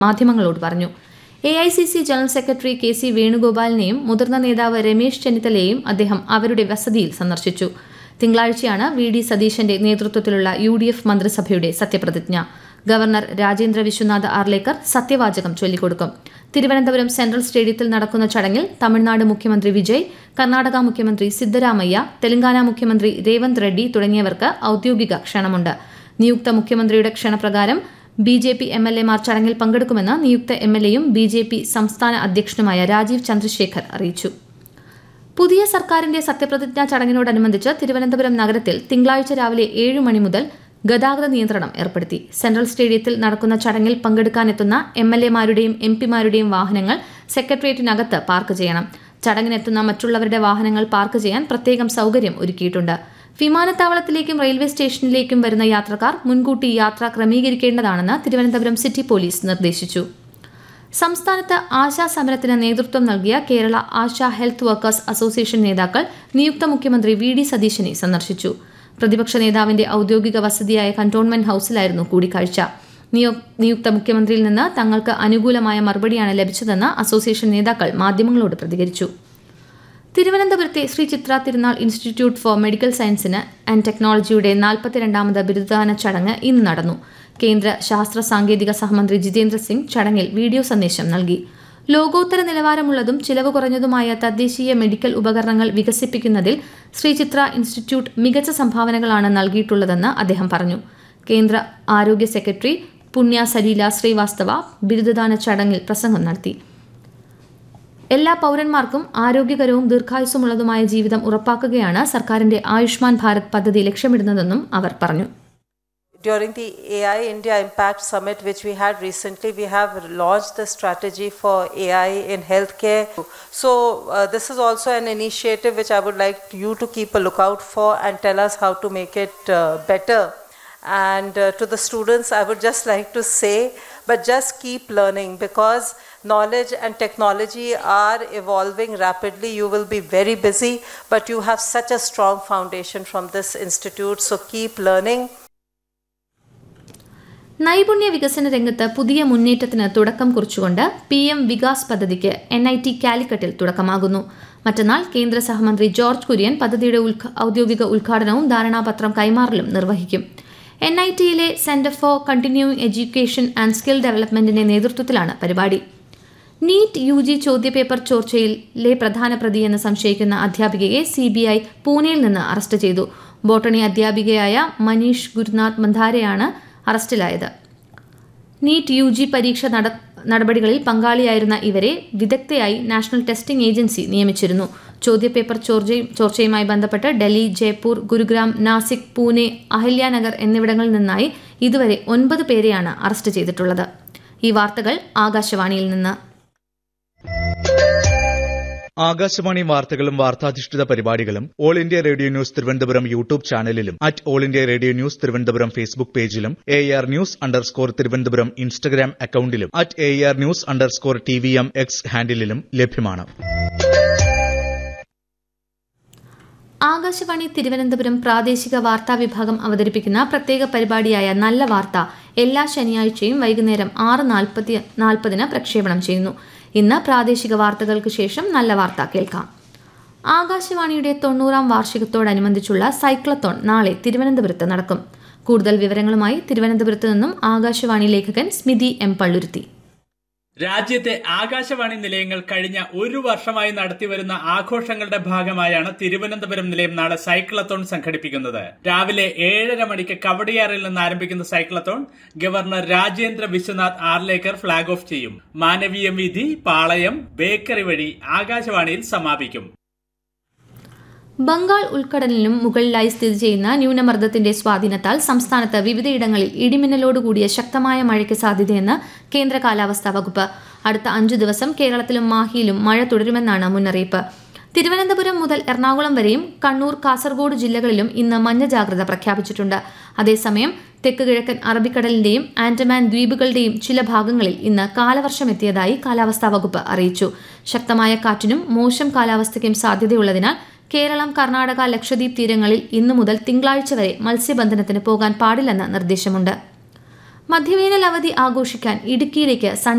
മാധ്യമങ്ങളോട് പറഞ്ഞു A I C C general secretary K C വേണുഗോപാലിനെയും മുതിർന്ന നേതാവ് രമേശ് ചെന്നിത്തലയെയും അദ്ദേഹം അവരുടെ വസതിയിൽ സന്ദർശിച്ചു തിങ്കളാഴ്ചയാണ് വി ഡി സതീശന്റെ നേതൃത്വത്തിലുള്ള യു ഡി എഫ് മന്ത്രിസഭയുടെ സത്യപ്രതിജ്ഞ ഗവർണർ രാജേന്ദ്ര വിശ്വനാഥ് ആർലേക്കർ സത്യവാചകം ചൊല്ലിക്കൊടുക്കും തിരുവനന്തപുരം സെൻട്രൽ സ്റ്റേഡിയത്തിൽ നടക്കുന്ന ചടങ്ങിൽ തമിഴ്നാട് മുഖ്യമന്ത്രി വിജയ് കർണാടക മുഖ്യമന്ത്രി സിദ്ധരാമയ്യ തെലങ്കാന മുഖ്യമന്ത്രി രേവന്ത് റെഡ്ഡി തുടങ്ങിയവർക്ക് ഔദ്യോഗിക ക്ഷണമുണ്ട് നിയുക്ത മുഖ്യമന്ത്രിയുടെ ക്ഷണപ്രകാരം B J P M L എമാർ ചടങ്ങിൽ പങ്കെടുക്കുമെന്ന് നിയുക്ത എം എൽ എയും ബി ജെ പി സംസ്ഥാന അധ്യക്ഷനുമായ രാജീവ് ചന്ദ്രശേഖർ അറിയിച്ചു പുതിയ സർക്കാരിന്റെ സത്യപ്രതിജ്ഞാ ചടങ്ങിനോടനുബന്ധിച്ച് തിരുവനന്തപുരം നഗരത്തിൽ തിങ്കളാഴ്ച രാവിലെ ഏഴ് മണി മുതൽ ഗതാഗത നിയന്ത്രണം ഏർപ്പെടുത്തി സെൻട്രൽ സ്റ്റേഡിയത്തിൽ നടക്കുന്ന ചടങ്ങിൽ പങ്കെടുക്കാനെത്തുന്ന എം എൽ എമാരുടെയും എം പിമാരുടെയും വാഹനങ്ങൾ സെക്രട്ടേറിയറ്റിനകത്ത് പാർക്ക് ചെയ്യണം ചടങ്ങിനെത്തുന്ന മറ്റുള്ളവരുടെ വാഹനങ്ങൾ പാർക്ക് ചെയ്യാൻ പ്രത്യേകം സൗകര്യം ഒരുക്കിയിട്ടുണ്ട് വിമാനത്താവളത്തിലേക്കും റെയിൽവേ സ്റ്റേഷനിലേക്കും വരുന്ന യാത്രക്കാർ മുൻകൂട്ടി യാത്ര ക്രമീകരിക്കേണ്ടതാണെന്ന് തിരുവനന്തപുരം സിറ്റി പോലീസ് നിർദ്ദേശിച്ചു സംസ്ഥാനത്ത് ആശാ സമരത്തിന് നേതൃത്വം നൽകിയ Kerala ASHA health workers association നേതാക്കൾ നിയുക്ത മുഖ്യമന്ത്രി വി ഡി സതീശനെ സന്ദർശിച്ചു പ്രതിപക്ഷ നേതാവിന്റെ ഔദ്യോഗിക വസതിയായ കന്റോൺമെന്റ് ഹൌസിലായിരുന്നു കൂടിക്കാഴ്ച നിയോ- നിയുക്ത മുഖ്യമന്ത്രിയിൽ നിന്ന് തങ്ങൾക്ക് അനുകൂലമായ മറുപടിയാണ് ലഭിച്ചതെന്ന് അസോസിയേഷൻ നേതാക്കൾ മാധ്യമങ്ങളോട് പ്രതികരിച്ചു തിരുവനന്തപുരത്തെ Sree Chitra Tirunal institute for medical സയൻസിന് ആൻഡ് ടെക്നോളജിയുടെ നാൽപ്പത്തിരണ്ടാമത് ബിരുദദാന ചടങ്ങ് ഇന്ന് നടന്നു കേന്ദ്ര ശാസ്ത്ര സാങ്കേതിക സഹമന്ത്രി ജിതേന്ദ്ര സിംഗ് ചടങ്ങിൽ വീഡിയോ സന്ദേശം നൽകി ലോകോത്തര നിലവാരമുള്ളതും ചിലവ് കുറഞ്ഞതുമായ തദ്ദേശീയ മെഡിക്കൽ ഉപകരണങ്ങൾ വികസിപ്പിക്കുന്നതിൽ ശ്രീ ചിത്ര ഇൻസ്റ്റിറ്റ്യൂട്ട് മികച്ച സംഭാവനകളാണ് നൽകിയിട്ടുള്ളതെന്ന് അദ്ദേഹം പറഞ്ഞു കേന്ദ്ര ആരോഗ്യ സെക്രട്ടറി പുണ്യ സലീല ശ്രീവാസ്തവ ബിരുദദാന ചടങ്ങിൽ പ്രസംഗം നടത്തി എല്ലാ പൗരന്മാർക്കും ആരോഗ്യകരവും ദീർഘായുസ്സമുള്ളതുമായ ജീവിതം ഉറപ്പാക്കുകയാണ് സർക്കാരിന്റെ ആയുഷ്മാൻ ഭാരത് പദ്ധതി ലക്ഷ്യമിടുന്നതെന്നും അവർ പറഞ്ഞു During the AI India Impact Summit, which we had recently, we have launched the strategy for AI in healthcare. So, uh, this is also an initiative which I would like you to keep a lookout for and tell us how to make it uh, better. And uh, to the students, I would just like to say, but just keep learning because knowledge and technology are evolving rapidly. You will be very busy, but you have such a strong foundation from this institute. So, keep learning. നൈപുണ്യ വികസന രംഗത്ത് പുതിയ മുന്നേറ്റത്തിന് തുടക്കം കുറിച്ചുകൊണ്ട് P M Vikas പദ്ധതിക്ക് N I T കാലിക്കറ്റിൽ തുടക്കമാകുന്നു മറ്റന്നാൾ കേന്ദ്ര സഹമന്ത്രി ജോർജ് കുര്യൻ പദ്ധതിയുടെ ഉദ്ഘ- ഔദ്യോഗിക ഉദ്ഘാടനവും ധാരണാപത്രം കൈമാറലും നിർവഹിക്കും എൻ ഐ ടിയിലെ centre for continuing education and skill ഡെവലപ്മെന്റിന്റെ നേതൃത്വത്തിലാണ് പരിപാടി നീറ്റ് യു ജി ചോദ്യപേപ്പർ ചോർച്ചയിലെ പ്രധാന പ്രതിയെന്ന് സംശയിക്കുന്ന അധ്യാപികയെ സി ബി ഐ പൂനെയിൽ നിന്ന് അറസ്റ്റ് ചെയ്തു ബോട്ടണി അധ്യാപികയായ മനീഷ് ഗുരുനാഥ് മന്ധാരെയാണ് അറസ്റ്റിലായത് നീറ്റ് യു ജി പരീക്ഷ നട നടപടികളിൽ പങ്കാളിയായിരുന്ന ഇവരെ വിദഗ്ധയായി നാഷണൽ ടെസ്റ്റിംഗ് ഏജൻസി നിയമിച്ചിരുന്നു ചോദ്യപേപ്പർ ചോർച്ചയും ചോർച്ചയുമായി ബന്ധപ്പെട്ട് ഡൽഹി ജയ്പൂർ ഗുരുഗ്രാം നാസിക് പൂനെ അഹല്യാനഗർ എന്നിവിടങ്ങളിൽ നിന്നായി ഇതുവരെ ഒൻപത് പേരെയാണ് അറസ്റ്റ് ചെയ്തിട്ടുള്ളത് ഈ വാർത്തകൾ ആകാശവാണിയിൽ നിന്ന് ആകാശവാണി വാർത്തകളും വാർത്താധിഷ്ഠിത പരിപാടികളും all India radio news Thiruvananthapuram YouTube ചാനലിലും at all India radio news Thiruvananthapuram Facebook പേജിലും A R news underscore Thiruvananthapuram Instagram അക്കൌണ്ടിലും at A R news underscore T V M X ഹാൻഡിലും ലഭ്യമാണ് ആകാശവാണി തിരുവനന്തപുരം പ്രാദേശിക വാർത്താ വിഭാഗം അവതരിപ്പിക്കുന്ന പ്രത്യേക പരിപാടിയായ നല്ല വാർത്ത എല്ലാ ശനിയാഴ്ചയും വൈകുന്നേരം ആറ് നാൽപ്പത്തി നാൽപ്പതിന് പ്രക്ഷേപണം ചെയ്യുന്നു ഇന്ന് പ്രാദേശിക വാർത്തകൾക്ക് ശേഷം നല്ല വാർത്ത കേൾക്കാം ആകാശവാണിയുടെ തൊണ്ണൂറാം വാർഷികത്തോടനുബന്ധിച്ചുള്ള സൈക്ലത്തോൺ നാളെ തിരുവനന്തപുരത്ത് നടക്കും കൂടുതൽ വിവരങ്ങളുമായി തിരുവനന്തപുരത്ത് നിന്നും ആകാശവാണി ലേഖകൻ സ്മിതി എം പള്ളുരുത്തി രാജ്യത്തെ ആകാശവാണി നിലയങ്ങൾ കഴിഞ്ഞ ഒരു വർഷമായി നടത്തിവരുന്ന ആഘോഷങ്ങളുടെ ഭാഗമായാണ് തിരുവനന്തപുരം നിലയം നാളെ സൈക്ലത്തോൺ സംഘടിപ്പിക്കുന്നത് രാവിലെ ഏഴര മണിക്ക് കവടിയാറിൽ നിന്ന് ആരംഭിക്കുന്ന cyclothon governor Rajendra Vishwanath Arlekar flag off ചെയ്യും മാനവീയം വീഥി പാളയം ബേക്കറി വഴി ആകാശവാണിയിൽ സമാപിക്കും ബംഗാൾ ഉൾക്കടലിനും മുകളിലായി സ്ഥിതി ചെയ്യുന്ന ന്യൂനമർദ്ദത്തിന്റെ സ്വാധീനത്താൽ സംസ്ഥാനത്ത് വിവിധയിടങ്ങളിൽ ഇടിമിന്നലോടുകൂടിയ ശക്തമായ മഴയ്ക്ക് സാധ്യതയെന്ന് കേന്ദ്ര കാലാവസ്ഥാ വകുപ്പ് അടുത്ത അഞ്ചു ദിവസം കേരളത്തിലും മാഹിയിലും മഴ തുടരുമെന്നാണ് മുന്നറിയിപ്പ് തിരുവനന്തപുരം മുതൽ എറണാകുളം വരെയും കണ്ണൂർ കാസർഗോഡ് ജില്ലകളിലും ഇന്ന് മഞ്ഞ ജാഗ്രത പ്രഖ്യാപിച്ചിട്ടുണ്ട് അതേസമയം തെക്ക് കിഴക്കൻ അറബിക്കടലിന്റെയും ആൻഡമാൻ ദ്വീപുകളുടെയും ചില ഭാഗങ്ങളിൽ ഇന്ന് കാലവർഷം എത്തിയതായി കാലാവസ്ഥാ വകുപ്പ് അറിയിച്ചു ശക്തമായ കാറ്റിനും മോശം കാലാവസ്ഥയ്ക്കും സാധ്യതയുള്ളതിനാൽ കേരളം കർണാടക ലക്ഷദ്വീപ് തീരങ്ങളിൽ ഇന്നു മുതൽ തിങ്കളാഴ്ച വരെ മത്സ്യബന്ധനത്തിന് പോകാൻ പാടില്ലെന്ന് നിർദ്ദേശമുണ്ട് മധ്യവേനൽ അവധി ആഘോഷിക്കാൻ ഇടുക്കിയിലേക്ക് സൺ